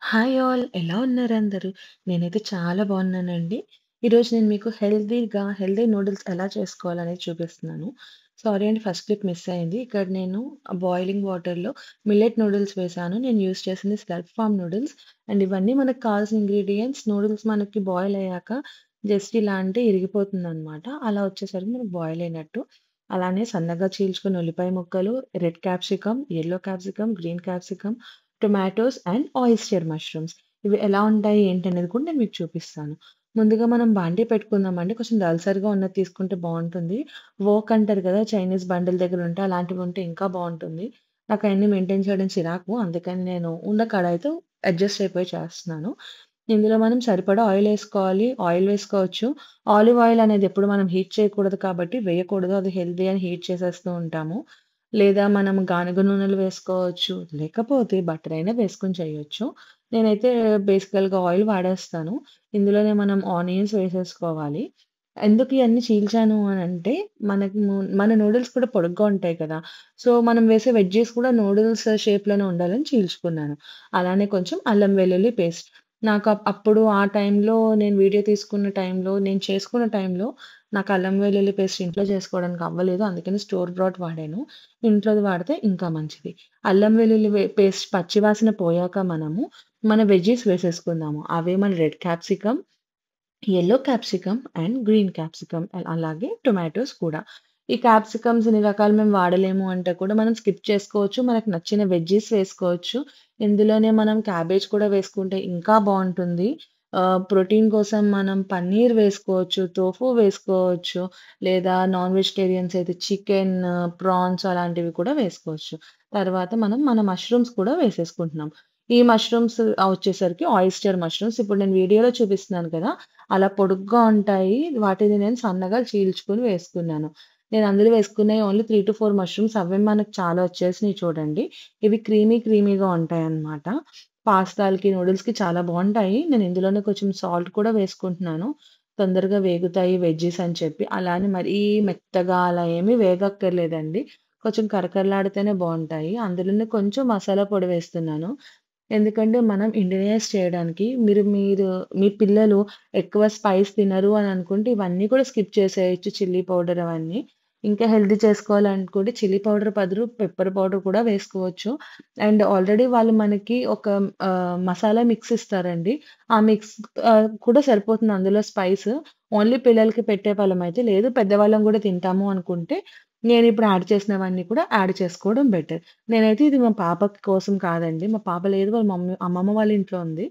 Hi all ఎలా ఉన్నారు అందరూ? నేనైతే చాలా బాగున్నానండి. ఈరోజు నేను మీకు హెల్తీగా హెల్తీ నూడిల్స్ ఎలా చేసుకోవాలనేది చూపిస్తున్నాను. సారీ అండి ఫస్ట్ క్లిప్ మిస్ అయింది. ఇక్కడ నేను బాయిలింగ్ వాటర్‌లో మిల్లెట్ నూడిల్స్ వేశాను. నేను యూజ్ చేసింది స్లర్ప్ ఫార్మ్ నూడిల్స్ అండ్ ఇవన్నీ మనకు కావాల్సిన ఇంగ్రీడియెంట్స్ నూడిల్స్ మనకి బాయిల్ అయ్యాక జస్ట్ ఇలా అంటే ఇరిగిపోతుందనమాట. అలా వచ్చేసరికి మనకు బాయిల్ అయినట్టు. అలానే సన్నగా చీల్చుకున్న ఉల్లిపాయ ముక్కలు, red capsicum, yellow capsicum, green capsicum, tomatoes and oyster mushrooms. ఇవి ఎలా ఉంటాయి ఏంటనేది కూడా నేను మీకు చూపిస్తాను. ముందుగా మనం బాండీ పెట్టుకుందామండి. కొంచెం దళసరిగా ఉన్నది తీసుకుంటే బావుంటుంది. వోక్ అంటారు కదా! చైనీస్ బండిల దగ్గర ఉంటే అలాంటివి ఉంటే ఇంకా బావుంటుంది. నాకు అయన్నీ మెయింటైన్ చేయడం చిరాకు. అందుకని నేను ఉన్న కడాయితో అడ్జస్ట్ అయిపోయి చేస్తున్నాను. ఇందులో మనం సరిపడా ఆయిల్ ఏసుకోవాలి. ఆయిల్ వేసుకోవచ్చు. ఆలివ్ ఆయిల్ అనేది ఎప్పుడు మనం హీట్ చేయకూడదు కాబట్టి వేయకూడదు. అది హెల్తీ అని హీట్ చేసేస్తూ ఉంటాము. లేదా మనం గానుగ నూనెలు వేసుకోవచ్చు. లేకపోతే బటర్ అయినా వేసుకొని చేయొచ్చు. నేనైతే బేసికల్‌గా ఆయిల్ వాడేస్తాను. ఇందులోనే మనం ఆనియన్స్ వేసేసుకోవాలి. ఎందుకు ఇయన్నీ చీల్చాను అనంటే మనకు ను మన నూడిల్స్ కూడా పొడుగ్గా ఉంటాయి కదా! సో, మనం వేసే వెజ్జీస్ కూడా నూడిల్స్ షేప్‌లోనే ఉండాలని చీల్చుకున్నాను. అలానే కొంచెం అల్లం వెల్లుల్లి పేస్ట్. నాకు అప్ అప్పుడు ఆ టైంలో నేను వీడియో తీసుకున్న టైంలో, నేను చేసుకున్న టైంలో నాకు అల్లం వెల్లుల్లి పేస్ట్ ఇంట్లో చేసుకోవడానికి అవ్వలేదు. అందుకని స్టోర్ బ్రాట్ వాడాను. ఇంట్లోది వాడితే ఇంకా మంచిది. అల్లం వెల్లుల్లి వే పేస్ట్ పచ్చి వాసన పోయాక మనము మన వెజ్జీస్ వేసేసుకుందాము. అవే మన red capsicum, yellow capsicum and green capsicum అల్ అలాగే టొమాటోస్ కూడా. ఈ క్యాప్సికమ్స్ ఇన్ని రకాలు మేము వాడలేము అంటే కూడా మనం స్కిప్ చేసుకోవచ్చు. మనకు నచ్చిన వెజ్జీస్ వేసుకోవచ్చు. ఇందులోనే మనం క్యాబేజ్ కూడా వేసుకుంటే ఇంకా బావుంటుంది. ఆహ్, ప్రోటీన్ కోసం మనం పన్నీర్ వేసుకోవచ్చు, టోఫు వేసుకోవచ్చు. లేదా నాన్ వెజిటేరియన్స్ అయితే చికెన్, ప్రాన్స్ అలాంటివి కూడా వేసుకోవచ్చు. తర్వాత మనం మన మష్రూమ్స్ కూడా వేసేసుకుంటున్నాం. ఈ మష్రూమ్స్ ఆహ్, వచ్చేసరికి ఆయిస్టర్ మష్రూమ్స్. ఇప్పుడు నేను వీడియోలో చూపిస్తున్నాను కదా! అలా పొడుగ్గా ఉంటాయి. వాటిని నేను సన్నగా చీల్చుకొని వేసుకున్నాను. నేను అందులో వేసుకున్నయి ఓన్లీ 3-4 మష్రూమ్స్ అవే మనకు చాలా వచ్చేసినియి చూడండి. ఇవి క్రీమీ క్రీమీగా ఉంటాయన్నమాట. పాస్తాలకి, నూడిల్స్‌కి చాలా బావుంటాయి. నేను ఇందులోనే కొంచెం సాల్ట్ కూడా వేసుకుంటున్నాను. తొందరగా వేగుతాయి వెజ్జీస్ అని చెప్పి. అలా అని మరీ మెత్తగా అలా ఏమీ వేగక్కర్లేదండి. కొంచెం కరకరలాడితేనే బావుంటాయి. అందులోనే కొంచెం మసాలా పొడి వేస్తున్నాను. ఎందుకంటే మనం ఇండియనైజ్ చేయడానికి మీరు మీరు మీ పిల్లలు ఎక్కువ స్పైస్ తినరు అని అనుకుంటే ఇవన్నీ కూడా స్కిప్ చేసేయొచ్చు చిల్లీ పౌడర్ అవన్నీ. ఇంకా హెల్తీ చేసుకోవాలనుకుంటే చిల్లీ పౌడర్ బదులు పెప్పర్ పౌడర్ కూడా వేసుకోవచ్చు. అండ్ ఆల్రెడీ వాళ్ళు మనకి ఒక ఆహ్, మసాలా మిక్స్ ఇస్తారండి. ఆ మిక్స్ ఆహ్, కూడా సరిపోతుంది అందులో స్పైస్. ఓన్లీ పిల్లలకి పెట్టే ఫలమైతే లేదు. పెద్దవాళ్ళం కూడా తింటాము అనుకుంటే నేనిప్పుడు యాడ్ చేసినవన్నీ కూడా యాడ్ చేసుకోవడం బెటర్. నేనైతే ఇది మా పాప కోసం కాదండి. మా పాప లేదు. వాళ్ళ మమ్మీ అమ్మమ్మ వాళ్ళ ఇంట్లో ఉంది.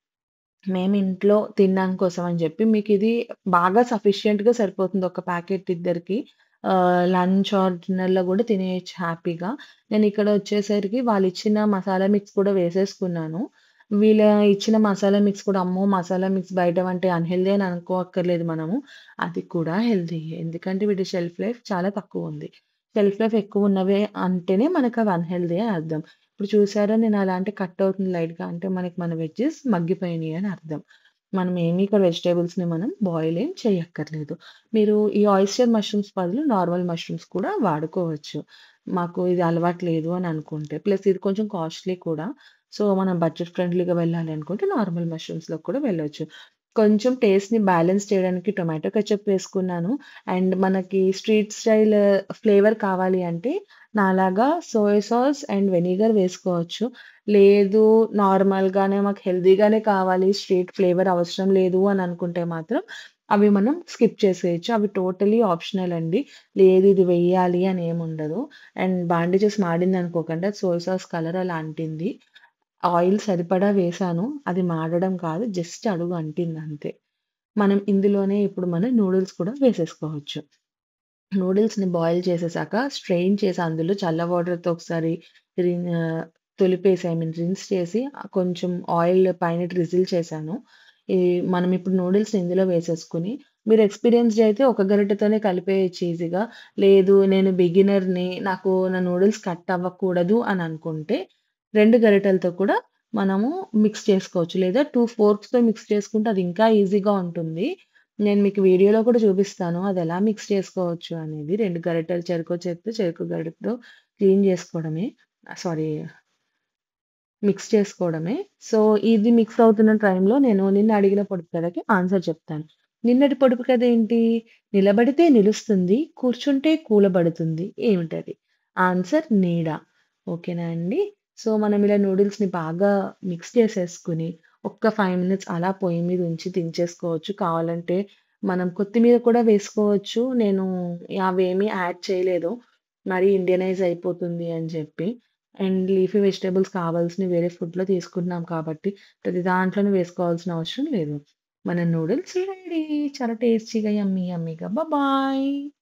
మేము ఇంట్లో తినడం కోసం అని చెప్పి మీకిది బాగా సఫిషియంట్‌గా సరిపోతుంది. ఒక ప్యాకెట్ ఇద్దరికి. ఆహ్, లంచ్ ఆర్ డిన్నర్‌లో కూడా తినేయొచ్చు హ్యాపీగా. నేనిక్కడ వచ్చేసరికి వాళ్ళిచ్చిన మసాలా మిక్స్ కూడా వేసేసుకున్నాను. వీళ్ళ ఇచ్చిన మసాలా మిక్స్ కూడా అమ్మో! మసాలా మిక్స్ బయటవంటే అన్‌హెల్తీ అని అనుకోక్కర్లేదు మనము. అది కూడా హెల్తీయే. ఎందుకంటే వీటి షెల్ఫ్ లైఫ్ చాలా తక్కువుంది. షెల్ఫ్ లైఫ్ ఎక్కువున్నవే అంటేనే మనకవి అన్‌హెల్తీ అని అర్థం. ఇప్పుడు చూసారా నేను అలా అంటే కట్ అవుతుంది లైట్‌గా. అంటే మనకి మన వెజ్జీస్ మగ్గిపోయినియి అని అర్థం. మనం ఏమి ఇక్కడ వెజిటబుల్స్‌ని మనం బాయిల్ ఏం చేయక్కర్లేదు. మీరు ఈ ఆయిస్టర్ మష్రూమ్స్ బదులు నార్మల్ మష్రూమ్స్ కూడా వాడుకోవచ్చు. మాకు ఇది అలవాటు లేదు అని అనుకుంటే. ప్లస్ ఇది కొంచెం కాస్ట్‌లీ కూడా. సో, మనం బడ్జెట్ ఫ్రెండ్లీగా వెళ్ళాలి అనుకుంటే నార్మల్ మష్రూమ్స్‌లోకి కూడా వెళ్ళొచ్చు. కొంచెం టేస్ట్‌ని బ్యాలెన్స్ చేయడానికి టొమాటో కెచప్ వేసుకున్నాను. అండ్ మనకి స్ట్రీట్ స్టైల్ ఫ్లేవర్ కావాలి అంటే నాలాగా సోయా సాస్ అండ్ వెనిగర్ వేసుకోవచ్చు. లేదు నార్మల్‌గానే మాకు హెల్తీగానే కావాలి స్ట్రీట్ ఫ్లేవర్ అవసరం లేదు అని అనుకుంటే మాత్రం అవి మనం స్కిప్ చేసేయొచ్చు. అవి టోటలీ ఆప్షనల్ అండి. లేదు ఇది వెయ్యాలి అని ఏముండదు. అండ్ బాండీ చూసి మాడిందనుకోకండి. అది సోయా సాస్ కలర్ అలా అంటింది. ఆయిల్ సరిపడా వేశాను. అది మాడడం కాదు. జస్ట్ అడుగు అంటిందంతే. మనం ఇందులోనే ఇప్పుడు మనం నూడిల్స్ కూడా వేసేసుకోవచ్చు. నూడిల్స్‌ని బాయిల్ చేసేసాక స్ట్రెయిన్ చేసి అందులో చల్ల వాటర్‌తో ఒకసారి రిన్ ఆహ్, తొలిపేసి ఐ మీన్ రిన్స్ చేసి కొంచెం ఆయిల్ పైన డ్రిజిల్ చేశాను. ఈ మనం ఇప్పుడు నూడిల్స్‌ని ఇందులో వేసేసుకొని మీరు ఎక్స్‌పీరియన్స్‌డ్ అయితే ఒక గరిటెతోనే కలిపేయొచ్చు ఈజీగా. లేదు నేను బిగినర్‌ని నాకు నా నూడిల్స్ కట్ అవ్వకూడదు అని అనుకుంటే 2 గరిటెలతో కూడా మనము మిక్స్ చేసుకోవచ్చు. లేదా 2 ఫోర్క్స్‌తో మిక్స్ చేసుకుంటే అది ఇంకా ఈజీగా ఉంటుంది. నేను మీకు వీడియోలో కూడా చూపిస్తాను. అదెలా మిక్స్ చేసుకోవచ్చు అనేది. 2 గరిటెలు చెరకో చేత్తో చెరకో గరిటెతో క్లీన్ చేసుకోవడమే. సారీ మిక్స్ చేసుకోవడమే. సో, ఇది మిక్స్ అవుతున్న టైంలో నేను నిన్న అడిగిన పొడుపు కథకి ఆన్సర్ చెప్తాను. నిన్నటి పొడుపు కథ ఏంటి? నిలబడితే నిలుస్తుంది, కూర్చుంటే కూలబడుతుంది. ఏమిటది? ఆన్సర్ నీడ. ఓకేనా అండి? సో, మనం ఇలా నూడిల్స్‌ని బాగా మిక్స్ చేసేసుకొని, ఒక్క 5 మినిట్స్ అలా పొయ్యి మీద ఉంచి దించేసుకోవచ్చు. కావాలంటే మనం కొత్తిమీర కూడా వేసుకోవచ్చు. నేను అవేమీ యాడ్ చేయలేదు. మరీ ఇండియనైజ్ అయిపోతుంది అని చెప్పి. అండ్ లీఫీ వెజిటబుల్స్ కావాల్సినవి వేరే ఫుడ్‌లో తీసుకుంటున్నాం కాబట్టి, ప్రతి దాంట్లోనూ వేసుకోవాల్సిన అవసరం లేదు. మన నూడిల్స్ రెడీ. చాలా టేస్టీగా యమ్మీ యమ్మీగా. Bye bye.